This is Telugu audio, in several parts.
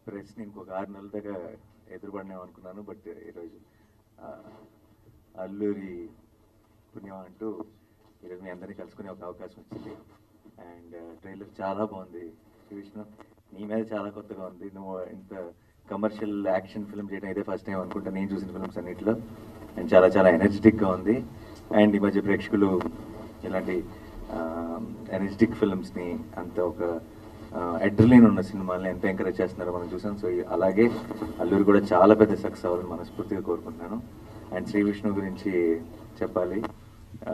ప్రెస్ని ఇంకొక ఆరు నెలల దాకా ఎదురుపడినాం అనుకున్నాను బట్ ఈరోజు ఆ, అల్లూరి పుణ్యం అంటూ ఈరోజు మీ అందరినీ కలుసుకునే ఒక అవకాశం వచ్చింది అండ్ ట్రైలర్ చాలా బాగుంది శ్రీ విష్ణు నీ మీద చాలా కొత్తగా ఉంది నువ్వు ఇంత కమర్షియల్ యాక్షన్ ఫిల్మ్ చేయడం ఇదే ఫస్ట్ టైం అనుకుంటా నేను చూసిన ఫిల్మ్స్ అన్నింటిలో అండ్ చాలా చాలా ఎనర్జెటిక్గా ఉంది అండ్ ఈ మధ్య ప్రేక్షకులు ఇలాంటి ఎనర్జెటిక్ ఫిల్మ్స్ని అంత ఒక అడ్రలిన్ ఉన్న సినిమాల్ని ఎంత ఎంకరేజ్ చేస్తున్నారో మనం చూసాం సో ఈ- అలాగే అల్లూరు కూడా చాలా పెద్ద సక్సెస్ అవ్వాలని మనస్ఫూర్తిగా కోరుకుంటున్నాను అండ్ శ్రీ విష్ణు గురించి చెప్పాలి ఆ,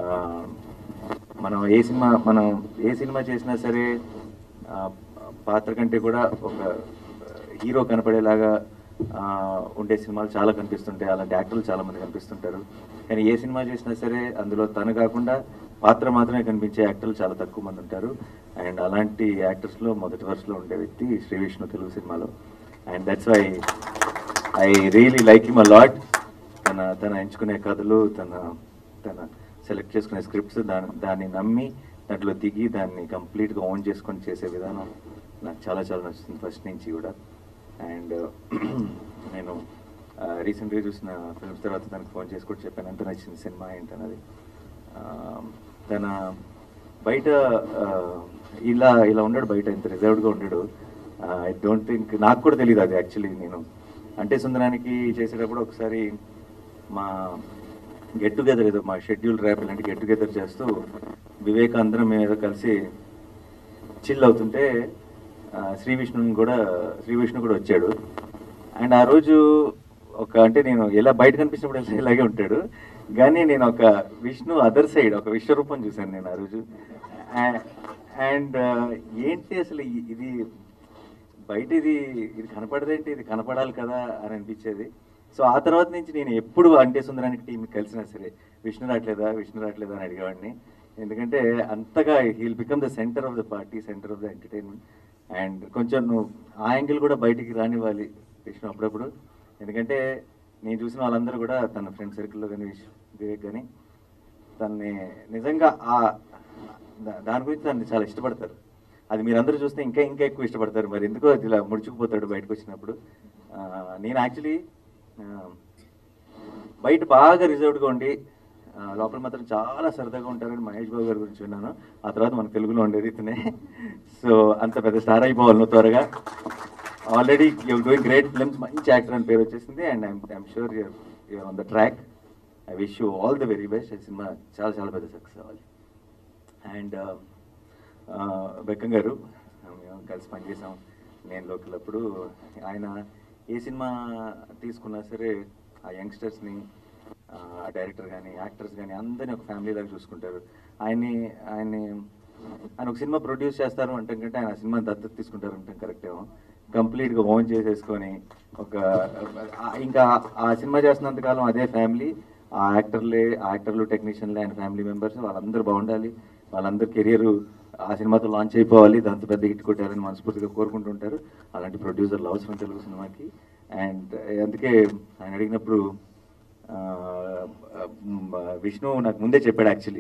మనం ఏ సినిమా మనం ఏ సినిమా చేసినా సరే ఆ, పాత్ర కంటే కూడా ఒక హీరో కనపడేలాగా ఆ, ఉండే సినిమాలు చాలా కనిపిస్తుంటాయి అలాంటి యాక్టర్లు చాలా మంది కనిపిస్తుంటారు కానీ ఏ సినిమా చేసినా సరే అందులో తను కాకుండా పాత్ర మాత్రమే కనిపించే యాక్టర్లు చాలా తక్కువ మంది ఉంటారు అండ్ అలాంటి యాక్టర్స్లో మొదటి వరుసలో ఉండే వ్యక్తి శ్రీ విష్ణు తెలుగు సినిమాలో and that's why I really like him a lot తన తన ఎంచుకునే కథలు తన తన సెలెక్ట్ చేసుకునే స్క్రిప్ట్స్ దాని దాన్ని నమ్మి దాంట్లో దిగి దాన్ని కంప్లీట్గా ఓన్ చేసుకొని చేసే విధానం నాకు చాలా చాలా నచ్చుతుంది ఫస్ట్ నుంచి కూడా అండ్ నేను రీసెంట్గా చూసిన ఫిల్మ్స్ తర్వాత తనకు ఫోన్ చేసి కూడా చెప్పాను ఎంత నచ్చింది సినిమా ఏంటన్నది ఆ, తన బయట ఆ, ఇలా ఇలా ఉండడు బయట ఇంత రిజర్వ్డ్గా ఉండడు ఐ డోంట్ థింక్ నాకు కూడా తెలియదు అది యాక్చువల్లీ నేను అంటే సుందరానికి చేసేటప్పుడు ఒకసారి మా గెట్ టుగెదర్ ఏదో మా షెడ్యూల్ ర్యాప్ ఇలాంటి గెట్ టుగెదర్ చేస్తూ వివేక్ అందరం మేము ఏదో కలిసి చిల్ అవుతుంటే ఆ, శ్రీ విష్ణుని కూడా శ్రీ విష్ణు కూడా వచ్చాడు అండ్ ఆ రోజు ఒక అంటే నేను ఎలా బయట కనిపించినప్పుడు ఎలా ఇలాగే ఉంటాడు కానీ నేను ఒక విష్ణు అదర్ సైడ్ ఒక విశ్వరూపం చూశాను నేను ఆ రోజు అండ్ ఏంటి అసలు ఇ- ఇది బయట ఇది ఇది కనపడదేంటి ఇది కనపడాలి కదా అని అనిపించేది సో ఆ తర్వాత నుంచి నేను ఎప్పుడు అంటే సుందరానికి టీం కలిసినా సరే విష్ణు రావట్లేదా విష్ణు రావట్లేదా అని అడిగేవాడిని ఎందుకంటే అంతగా he'll become the centre of the party centre of the entertainment and కొంచెం నువ్వు ఆ యాంగిల్ కూడా బయటికి రానివ్వాలి విష్ణు అప్పుడప్పుడు ఎందుకంటే నేను చూసిన వాళ్ళందరూ కూడా తన ఫ్రెండ్ సర్కిల్లో కానీ వివేక్ కానీ తన్ని నిజంగా ఆ దా- దాని గురించి తను చాలా ఇష్టపడతారు అది మీరందరూ చూస్తే ఇంకా ఇంకా ఎక్కువ ఇష్టపడతారు మరి ఎందుకో అది ఇలా ముడుచుకుపోతాడు బయటకు వచ్చినప్పుడు ఆ, నేను యాక్చువల్లీ బయట బాగా రిజర్వ్డ్గా ఉండి ఆ, లోపల మాత్రం చాలా సరదాగా ఉంటారని మహేష్ బాబు గారి గురించి విన్నాను ఆ తర్వాత మన తెలుగులో ఉండేది ఇతనే సో అంత పెద్ద స్టార్ అయిపోవాలి నువ్వు త్వరగా already you're doing great films మంచి యాక్టర్ అని పేరు వచ్చేసింది and I'm I'm sure you're you're on the track I wish you all the very best ఈ సినిమా చాలా చాలా పెద్ద సక్సెస్ అవ్వాలి అండ్ బెక్కం గారు మేము కలిసి పనిచేసాం నేను లోకల్ అప్పుడు ఆయన ఏ సినిమా తీసుకున్నా సరే ఆ యంగ్స్టర్స్ని ఆ డైరెక్టర్ కానీ యాక్టర్స్ కానీ అందరినీ ఒక ఫ్యామిలీ లాగా చూసుకుంటారు ఆయన్ని ఆయన్ని ఆయన ఒక సినిమా ప్రొడ్యూస్ చేస్తారు అంటే కంటే ఆయన ఆ సినిమా దత్తత తీసుకుంటారు అంటే కరెక్ట్ ఏమో కంప్లీట్గా ఓన్ చేసేసుకొని ఒక ఆ- ఇంకా ఆ సినిమా చేస్తున్నంత కాలం అదే ఫ్యామిలీ ఆ యాక్టర్లే ఆ యాక్టర్లు టెక్నీషియన్లే ఆయన ఫ్యామిలీ మెంబర్స్ వాళ్ళందరూ బాగుండాలి వాళ్ళందరి కెరియర్ ఆ సినిమాతో లాంచ్ అయిపోవాలి దాంతో పెద్ద హిట్ కొట్టాలని మనస్ఫూర్తిగా కోరుకుంటుంటారు అలాంటి ప్రొడ్యూసర్లు అవసరం తెలుగు సినిమాకి అండ్ అందుకే ఆయన అడిగినప్పుడు ఆ, మ్, విష్ణు నాకు ముందే చెప్పాడు యాక్చువల్లీ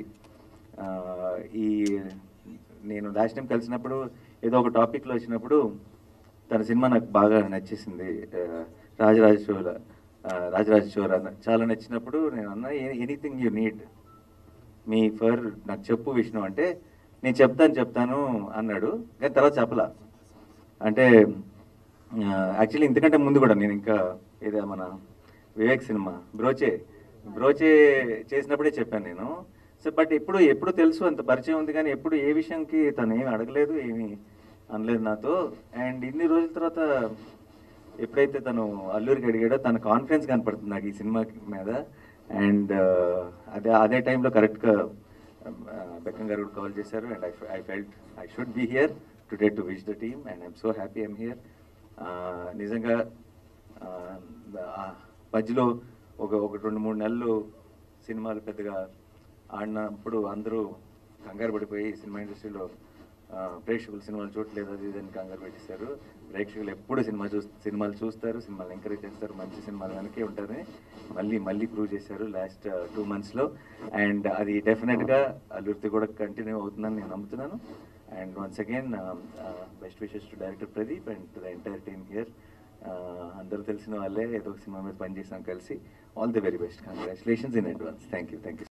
ఈ నేను లాస్ట్ టైం కలిసినప్పుడు ఏదో ఒక టాపిక్లో వచ్చినప్పుడు తన సినిమా నాకు బాగా నచ్చేసింది ఆ, రాజరాజ చోళ ఆ, రాజరాజ చోళ అన్న చాలా నచ్చినప్పుడు నేను అన్నా anything you need me for నాకు చెప్పు విష్ణు అంటే నేను చెప్తాను చెప్తాను అన్నాడు కానీ తర్వాత చెప్పలా అంటే యాక్చువల్లీ ఇంతకంటే ముందు కూడా నేను ఇంకా ఏదో మన వివేక్ సినిమా బ్రోచే బ్రోచే చేసినప్పుడే చెప్పాను నేను సో బట్ ఎప్పుడు ఎప్పుడు తెలుసు అంత పరిచయం ఉంది కానీ ఎప్పుడు ఏ విషయంకి తను ఏమి అడగలేదు ఏమి అనలేదు నాతో అండ్ ఇన్ని రోజుల తర్వాత ఎప్పుడైతే తను అల్లూరికి అడిగాడో తన కాన్ఫిడెన్స్ కనపడుతుంది నాకు ఈ సినిమా మీద అండ్ అదే అదే టైంలో కరెక్ట్గా బెక్కం గారు కాల్ చేశారు and I I felt I should be here today to wish the team and I'm so happy I'm here నిజంగా ఆ, ఆ మధ్యలో ఒక ఒక రెండు మూడు నెలలు సినిమాలు పెద్దగా ఆడినప్పుడు అందరూ కంగారు పడిపోయి సినిమా ఇండస్ట్రీలో ఆ, ప్రేక్షకులు సినిమాలు చూడలేదు అది ఇది అని కంగారు పెట్టేశారు ప్రేక్షకులు ఎప్పుడు సినిమా చూ సినిమాలు చూస్తారు సినిమాలు ఎంకరేజ్ చేస్తారు మంచి సినిమాలు వెనకే ఉంటారని మళ్ళీ మళ్ళీ ప్రూవ్ చేశారు లాస్ట్ టూ మంత్స్లో అండ్ అది డెఫినెట్గా అల్లూరితో కూడా కంటిన్యూ అవుతుందని నేను నమ్ముతున్నాను and once again best wishes to director Pradeep and to the entire team here ఇద్దరు తెలిసిన వాళ్ళే ఏదో ఒక సినిమా మీద పనిచేసాం కలిసి all the very best congratulations in advance thank you thank you